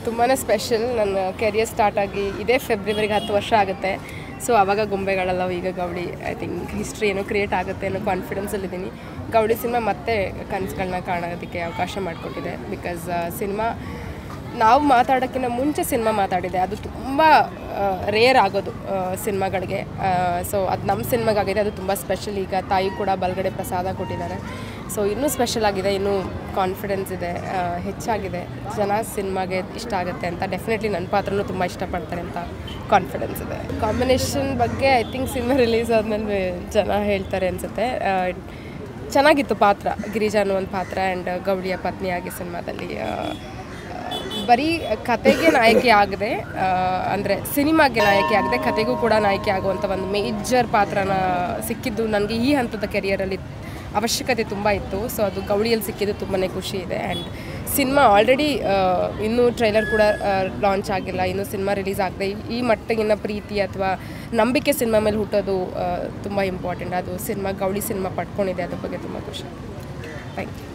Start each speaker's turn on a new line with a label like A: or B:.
A: ತುಂಬಾ ಸ್ಪೆಷಲ್ ನನ್ನ career start ಆಗಿ ಇದೇ ಫೆಬ್ರವರಿಗೆ ಹತ್ತು ವರ್ಷ ಆಗುತ್ತೆ ಸೊ ಆವಾಗ ಗೊಂಬೆಗಳೆಲ್ಲ ಈಗ ಗೌಡಿ ಐ ಥಿಂಕ್ ಹಿಸ್ಟ್ರಿ ಏನೋ ಕ್ರಿಯೇಟ್ ಆಗುತ್ತೆ ಅನ್ನೋ ಕಾನ್ಫಿಡೆನ್ಸಲ್ಲಿದ್ದೀನಿ ಗೌಡಿ ಸಿನಿಮಾ ಮತ್ತೆ ಕನಸುಗಳನ್ನ ಕಾಣೋದಕ್ಕೆ ಅವಕಾಶ ಮಾಡಿಕೊಟ್ಟಿದೆ ಬಿಕಾಸ್ ಸಿನಿಮಾ ನಾವು ಮಾತಾಡೋಕ್ಕಿಂತ ಮುಂಚೆ ಸಿನಿಮಾ ಮಾತಾಡಿದೆ ಅದು ತುಂಬ ರೇರ್ ಆಗೋದು ಸಿನಿಮಾಗಳಿಗೆ ಸೊ ಅದು ನಮ್ಮ ಸಿನಿಮಾಗಾಗಿದೆ ಅದು ತುಂಬ ಸ್ಪೆಷಲ್ ಈಗ ತಾಯಿ ಕೂಡ ಬಲ್ಗಡೆ ಪ್ರಸಾದ ಕೊಟ್ಟಿದ್ದಾರೆ ಸೊ ಇನ್ನೂ ಸ್ಪೆಷಲ್ ಆಗಿದೆ ಇನ್ನೂ ಕಾನ್ಫಿಡೆನ್ಸ್ ಇದೆ ಆ, ಹೆಚ್ಚಾಗಿದೆ ಜನ ಸಿನಿಮಾಗೆ ಇಷ್ಟ ಆಗುತ್ತೆ ಅಂತ ಡೆಫಿನೆಟ್ಲಿ ನನ್ನ ಪಾತ್ರನೂ ತುಂಬ ಇಷ್ಟಪಡ್ತಾರೆ ಅಂತ ಕಾನ್ಫಿಡೆನ್ಸ್ ಇದೆ ಕಾಂಬಿನೇಷನ್ ಬಗ್ಗೆ ಐ ಥಿಂಕ್ ಸಿನಿಮಾ ರಿಲೀಸ್ ಆದಮೇಲೆ ಜನ ಹೇಳ್ತಾರೆ ಅನಿಸುತ್ತೆ ಚೆನ್ನಾಗಿತ್ತು ಪಾತ್ರ ಗಿರಿಜಾ ಅನ್ನೋ ಒಂದು ಪಾತ್ರ ಆ್ಯಂಡ್ ಗೌಡಿಯ ಪತ್ನಿಯಾಗಿ ಸಿನಿಮಾದಲ್ಲಿ ಆ, ಬರೀ ಕತೆಗೆ ನಾಯಕಿ ಆಗದೆ ಅಂದರೆ ಸಿನಿಮಾಗೆ ನಾಯಕಿ ಆಗದೆ ಕತೆಗೂ ಕೂಡ ನಾಯಕಿ ಆಗುವಂಥ ಒಂದು ಮೇಜರ್ ಪಾತ್ರನ ಸಿಕ್ಕಿದ್ದು ನನಗೆ ಈ ಹಂತದ ಕೆರಿಯರಲ್ಲಿ ಅವಶ್ಯಕತೆ ತುಂಬ ಇತ್ತು ಸೊ ಅದು ಗೌಳಿಯಲ್ಲಿ ಸಿಕ್ಕಿದ್ದು ತುಂಬಾ ಖುಷಿ ಇದೆ ಆ್ಯಂಡ್ ಸಿನಿಮಾ ಆಲ್ರೆಡಿ ಇನ್ನೂ ಟ್ರೈಲರ್ ಕೂಡ ಲಾಂಚ್ ಆಗಿಲ್ಲ ಇನ್ನೂ ಸಿನಿಮಾ ರಿಲೀಸ್ ಆಗದೆ ಈ ಮಟ್ಟಿಗಿನ ಪ್ರೀತಿ ಅಥವಾ ನಂಬಿಕೆ ಸಿನಿಮಾ ಮೇಲೆ ಹುಟ್ಟೋದು ತುಂಬ ಇಂಪಾರ್ಟೆಂಟ್ ಅದು ಸಿನಿಮಾ ಗೌಳಿ ಸಿನಿಮಾ ಪಡ್ಕೊಂಡಿದೆ ಅದ್ರ ಬಗ್ಗೆ ತುಂಬ ಖುಷಿ ಥ್ಯಾಂಕ್ ಯು